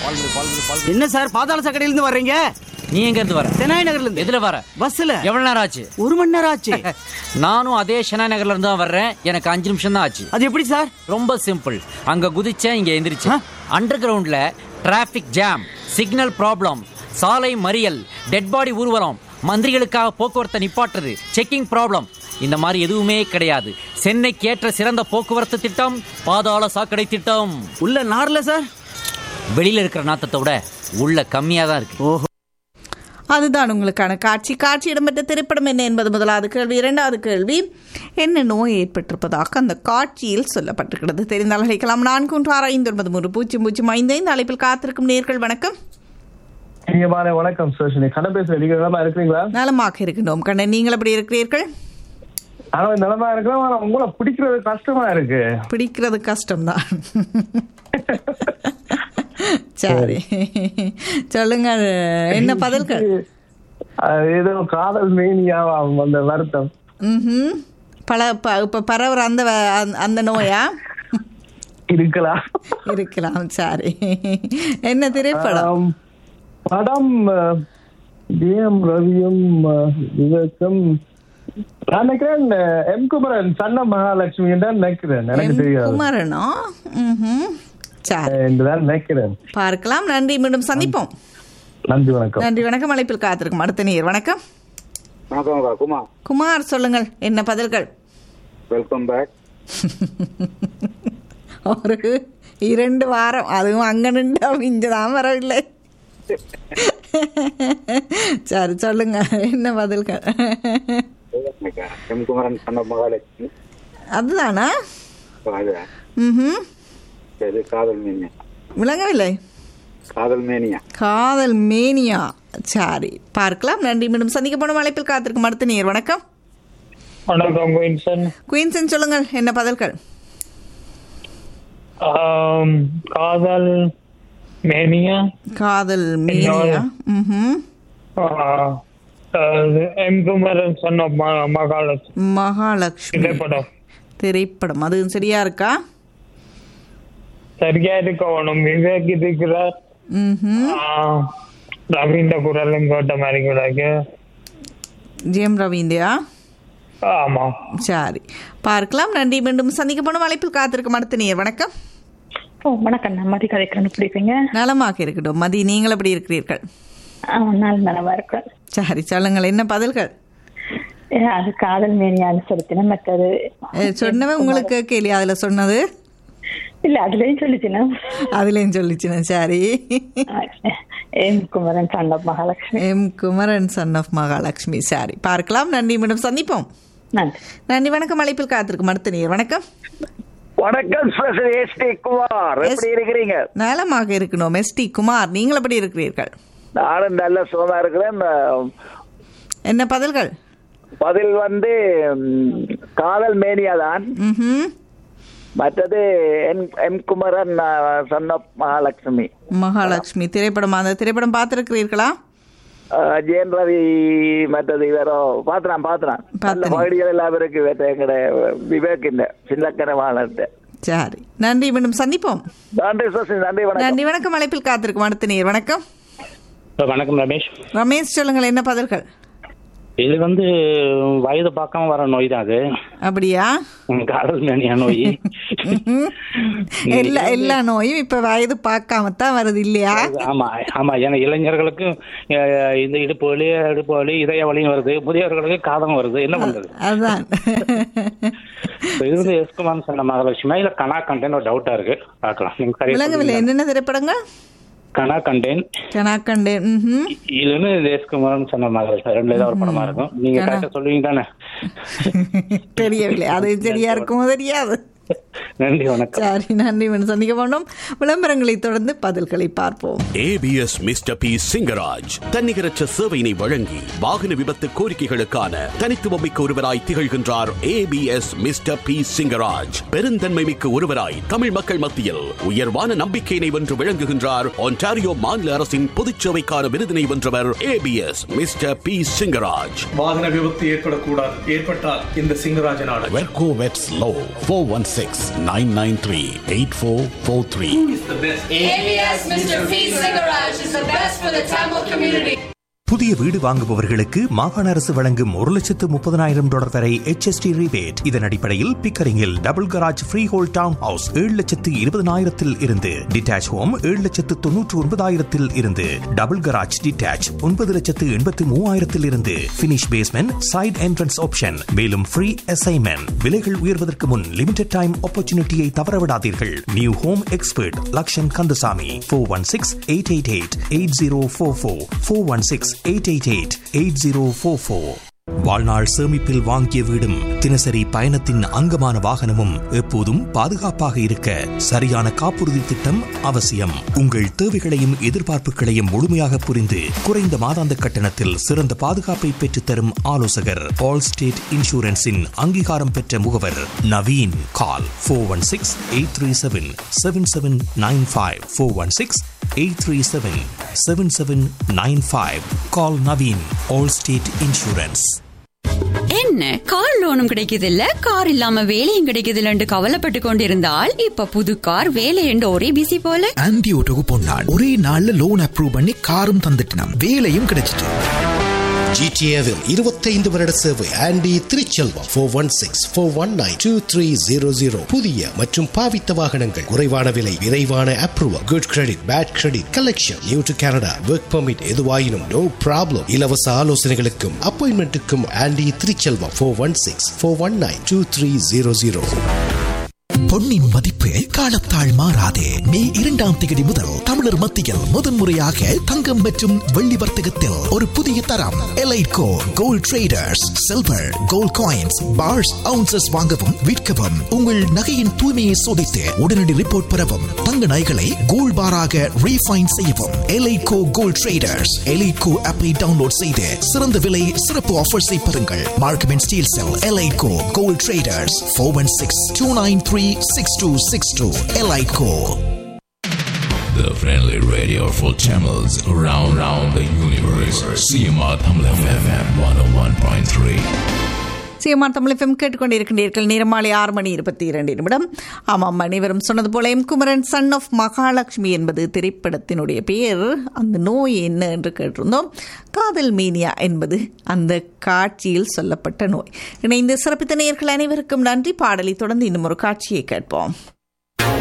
என்ன சார் பாதாள சாக்கடையில இருந்து வர்றீங்க நீ எங்க இருந்து வர தெனாய் நகர்ல இருந்து எதுல வர பஸ்ல எவ்வளவு நேரம் ஆச்சு ஒரு மணி நேரம் ஆச்சு நானும் அதே ஷனா நகர்ல இருந்து தான் வர்றேன் எனக்கு அஞ்சு நிமிஷம் தான் ஆச்சு அது எப்படி சார் ரொம்ப சிம்பிள் அங்க குதிச்சேன் இங்க எந்திரிச்சேன் அண்டர் கிரவுண்ட்ல டிராபிக் ஜாம் சிக்னல் ப்ராப்ளம் சாலை மறியல் டெட் பாடி ஊர்வலம் மந்திரிகளுக்காக போக்குவரத்தை நிப்பாட்டுறது செக்கிங் ப்ராப்ளம் இந்த மாதிரி எதுவுமே கிடையாது சென்னைக்கு ஏற்ற சிறந்த போக்குவரத்து திட்டம் பாதாள சாக்கடை திட்டம் உள்ள நார்ல சார் வெளியில இருக்கிற நாத்தத்தை விட உள்ள கம்மியா தான் இருக்கு ஓஹோ அதுதான் உங்களுக்கான காட்சி காட்சி இடம்பெற்ற திரைப்படம் என்ன என்பது முதலாவது கேள்வி இரண்டாவது கேள்வி என்ன நோய் ஏற்பட்டிருப்பதாக அந்த காட்சியில் சொல்லப்பட்டிருக்கிறது தெரிந்தால் அழைக்கலாம் நான்கு ஒன்று ஆறு ஐந்து ஒன்பது மூன்று பூஜ்ஜியம் பூஜ்ஜியம் ஐந்து ஐந்து அழைப்பில் காத்திருக்கும் நேர்கள் வணக்கம் இனியமான வணக்கம் சுரேஷ் கண்ண பேசுற நீங்க நலமா இருக்கிறீங்களா நலமாக இருக்கின்றோம் கண்ணன் நீங்கள் எப்படி இருக்கிறீர்கள் ஆனா நலமா இருக்கிறோம் ஆனா உங்களை பிடிக்கிறது கஷ்டமா இருக்கு பிடிக்கிறது கஷ்டம்தான் சரி சொல்லுங்க என்ன பதில்கள் அது ஏதோ காதல் மேனியாவா அந்த வருத்தம் ம் பல ப- இப்ப பரவுற அந்த வ- அந்த- அந்த நோயா இருக்கலாம் இருக்கலாம் சரி என்ன திரைப்படம் ஆம், படம் டிஎம் ரவியும் அஹ், விவேகம் நான் நினைக்கிறேன் அஹ், எம் குமரன் சன்ன மகாலட்சுமி தான் நினைக்கிறேன் எனக்கு எம். தெரியாது குமரனோ ம்ஹும். சரி அஹ், என்றுதான் நினைக்கிறேன் பார்க்கலாம் நன்றி மீண்டும் சந்திப்போம் நன்றி வணக்கம் நன்றி வணக்கம் அழைப்பில் காத்திருக்கும் அடுத்த நேர் வணக்கம் வணக்கம் குமார் குமார் சொல்லுங்கள் என்ன பதில்கள் வெல்கம் பேக் ஒரு இரண்டு வாரம் அதுவும் அங்க நின்று இங்கதான் வரவில்லை சரி சொல்லுங்க என்ன பதில்கள் எம் குமரன் சொன்ன மகாலட்சுமி அதுதானா அது ம் இது காதல் மேனியா விளங்கவில்லை காதல் மேனியா காதல் மேனியா சரி பார்க்கலாம் நன்றி மீண்டும் சந்திக்க போன அழைப்பில் காத்திருக்கும் அடுத்த நேர் வணக்கம் வணக்கம் குயின்சன் குயின்சன் சொல்லுங்கள் என்ன பதில்கள் ஆம், காதல் மேனியா காதல் மேனியா ம் ஆ, அது எம் குமரன் சொன்ன ம- மகாலட்சுமி மகாலட்சுமி திரைப்படம் திரைப்படம் அது சரியா இருக்கா சரியா இருக்கணும் விவேக் இருக்கிறார் ம் ஆ, ரவீந்திர குரலும் கேட்ட மாதிரி கிடக்கு ஜெயம் ரவீந்தியா ஆமா சரி பார்க்கலாம் நன்றி மீண்டும் சந்திக்க போன அழைப்பில் காத்திருக்கும் அடுத்த நேர் வணக்கம் ஓ வணக்கம் நான் மதி கதைக்கிறேன் பிடிப்பீங்க நலமாக இருக்கட்டும் மதி நீங்கள் எப்படி இருக்கிறீர்கள் நாள் நலமா இருக்கேன் சரி சொல்லுங்கள் என்ன பதில்கள் ஏ, அது காதல் மேனியான்னு சொல்லிச்சுன்னா மற்றது அஹ், சொன்னவன் உங்களுக்கு கேள்வி அதுல சொன்னது இல்ல அதுலயும் சொல்லிச்சுன்னா அதுலயும் சொல்லிச்சுன சரி எம் குமரன் சண்ட Mahalakshmi M Kumaran son of Mahalakshmi சரி பார்க்கலாம் நன்றி மீண்டும் சந்திப்போம் நன்றி நன்றி வணக்கம் அழைப்பில் காத்திருக்கும் அடுத்த நேர் வணக்கம் வணக்கம் ஸ்பெஷல் எஸ்டி குமார் எப்படி இருக்கிறீங்க நலமாக இருக்கணும் எஸ் டி குமார் நீங்கள் எப்படி இருக்கிறீர்கள் நானும் நல்ல சுகமா இருக்கிறேன் அஹ், என்ன பதில்கள் பதில் வந்து ம், காதல் மேனியா தான் ம்ஹும். மற்றது M M Kumaran son of Mahalakshmi Mahalakshmi திரைப்படம் அந்த திரைப்படம் பார்த்திருக்கிறீர்களா அஹ், ஜெயன் ரவி மற்றது வேற பாத்துறான் பாத்துறான் நல்ல பாத்துறீங்க. பகுதிகள் எல்லாம் இருக்கு வேற எங்கட விவேக் இந்த சின்னக்கரை வாழ்ந்த சரி நன்றி மீண்டும் சந்திப்போம் நன்றி சசி நன்றி வணக்கம் நன்றி வணக்கம் அழைப்பில் காத்திருக்கும் அடுத்த நேர் வணக்கம் வணக்கம் ரமேஷ் ரமேஷ் சொல்லுங்கள் என்ன பதில்கள் இது வந்து வயது பார்க்காம வர நோய் தான் அது அப்படியா உம், காதல் மேனியா நோய் ம்ஹும். எல்லா எல்லா நோயும் இப்ப வயது பார்க்காம தான் வருது இல்லையா ஆமா ஆமா ஏன்னா இளைஞர்களுக்கு அஹ், இந்த இடுப்பு வலி இடுப்பு வலி இதய வலியும் வருது முதியவர்களுக்கு காதம் வருது என்ன பண்றது அதுதான் இப்ப இது வந்து எஸ்குமார் சொன்ன மகாலட்சுமி இல்ல கனா கண்டேன் ஒரு டவுட்டா இருக்கு பார்க்கலாம் நீங்க சரியா விளங்கவில்லை சொல்லுங்க. என்னென்ன திரைப்படங்கள் கனா கண்டேன் கனாக்கண்டே ம்ஹும். இதுன்னு எஸ்குமார் சொன்ன மகாலட்சுமி ரெண்டுல ஏதாவது ஒரு படமா இருக்கும் நீங்க கனா. கரெக்டா சொல்லுவீங்க தானே தெரியவில்லை அது சரியா இருக்குமோ தெரியாது நன்றி வணக்கம் சரி நன்றி மீண்டும் சந்திக்க வேண்டும் விளம்பரங்களை தொடர்ந்து பதில்களை பார்ப்போம் ஏபிஎஸ் மிஸ்டர் பி சிங்கராஜ் தன்னிகரற்ற சேவையினை வழங்கி வாகன விபத்து கோரிக்கைகளுக்கான தனித்துவமிக்க ஒருவராய் திகழ்கின்றார் ஏபிஎஸ் மிஸ்டர் பி சிங்கராஜ் பெருந்தன்மை மிக்க ஒருவராய் தமிழ் மக்கள் மத்தியில் உயர்வான நம்பிக்கையினை வென்று விளங்குகின்றார் ஒன்டாரியோ மாநில அரசின் பொதுச்சேவைக்கான விருதினை வென்றவர் ஏபிஎஸ் மிஸ்டர் பி சிங்கராஜ் வாகன விபத்து ஏற்படக்கூடாது ஏற்பட்டால் இந்த சிங்கராஜன் ஆட வெர்கோ வெட்ஸ் லோ four one six nine nine three eight four four three ABS Mr. P. Singaraj is the best for the Tamil community. புதிய வீடு வாங்குபவர்களுக்கு மாகாண அரசு வழங்கும் ஒரு லட்சத்து முப்பதனாயிரம் டாலர் வரை HST rebate இதன் அடிப்படையில் பிக்கரிங்கில் double garage freehold townhouse ஏழு லட்சத்து இருபதனாயிரத்தில் இருந்து டிட்டாச் ஹோம் ஏழு லட்சத்து தொன்னூற்று ஒன்பதாயிரத்தில் இருந்து டபுள் கராஜ் டிட்டாச் ஒன்பது லட்சத்து எண்பத்து மூவாயிரத்தில் இருந்து finish basement side entrance option மேலும் ஃப்ரீ அசைன்மெண்ட் விலைகள் உயர்வதற்கு முன் லிமிடெட் டைம் ஆப்பர்ச்சுனிட்டியை தவறவிடாதீர்கள் new home expert Lakshan Kandasamy four one six eight eight eight eight zero four four four one six eight eight eight eight zero four four வாழ்நாள் சேமிப்பில் வாங்கிய வீடும் தினசரி பயணத்தின் அங்கமான வாகனமும் எப்போதும் பாதுகாப்பாக இருக்க சரியான காப்புறுதி திட்டம் அவசியம் உங்கள் தேவைகளையும் எதிர்பார்ப்புகளையும் முழுமையாக புரிந்து குறைந்த மாதாந்த கட்டணத்தில் சிறந்த பாதுகாப்பை பெற்றுத்தரும் ஆலோசகர் ஆல் ஸ்டேட் இன்சூரன்ஸின் அங்கீகாரம் பெற்ற முகவர் Naveen call four one six eight three seven seven seven nine five four one six eight three seven seven seven nine five call Naveen Allstate insurance என்ன கார் லோனும் கிடைக்குதில்ல கார் இல்லாம வேலையும் கிடைக்குதில்லன்னு கவலைப்பட்டு கொண்டிருந்தால் இப்ப புது கார் வேலை என்று ஒரே பிசி போல ஆன்டி ஓட்டோக்கு பொன்னாள் ஒரே நாள்ல லோன் அப்ரூவ் பண்ணி காரும் தந்துட்டினான் வேலையும் கிடைச்சிட்டு ஜிடிஏவில் இருபத்தைந்து வருட சேவை Andy Thiruchelvam four one six four one nine two three zero zero புதிய மற்றும் பாவித்த வாகனங்கள் குறைவான விலை விரைவான approval good credit bad credit collection new to Canada work permit எதுவாயினும் நோ ப்ராப்ளம் இலவச ஆலோசனைகளுக்கும் அப்பாயின்மெண்ட்டுக்கும் Andy Thiruchelvam four one six four one nine two three zero zero பொன்னின் மதிப்பு காலத்தால் மாறாதே மே இரண்டாம் தேதி முதல் தமிழர் மத்தியில் முதன்முறையாக தங்கம் மற்றும் வெள்ளி வர்த்தகத்தில் ஒரு புதிய தரம் Elitco gold traders silver gold coins bars ounces வாங்கவும் விற்கவும் உங்கள் நகையின் தூய்மையை சோதித்து உடனடி ரிப்போர்ட் பெறவும் தங்க நகைகளை கோல்ட் பாராக ரீஃபைன் செய்யவும் எலைட்கோ கோல்ட் ட்ரேடர்ஸ் எலைட்கோ ஆப்பை டவுன்லோட் செய்து சிறந்த விலை சிறப்பு ஆஃபர்ஸை பெறுங்கள் மார்க்கமெண்ட் ஸ்டீல் செல் Elitco gold traders four one six two nine three 6262 Elite The friendly radio for channels around, around the universe. CMR Tamil FM 101.3. CMR Tamil FM கேட்டுக்கொண்டிருக்கின்றீர்கள் நேரமாலை ஆறு மணி இருபத்தி இரண்டு நிமிடம் ஆமாம் அனைவரும் சொன்னது போல M Kumaran son of Mahalakshmi என்பது திரைப்படத்தினுடைய பெயர் அந்த நோய் என்ன என்று கேட்டிருந்தோம் காதல் மீனியா என்பது அந்த காட்சியில் சொல்லப்பட்ட நோய் இணைந்து சிறப்பித்த நேர்கள் அனைவருக்கும் நன்றி பாடலை தொடர்ந்து இன்னும் ஒரு காட்சியை கேட்போம்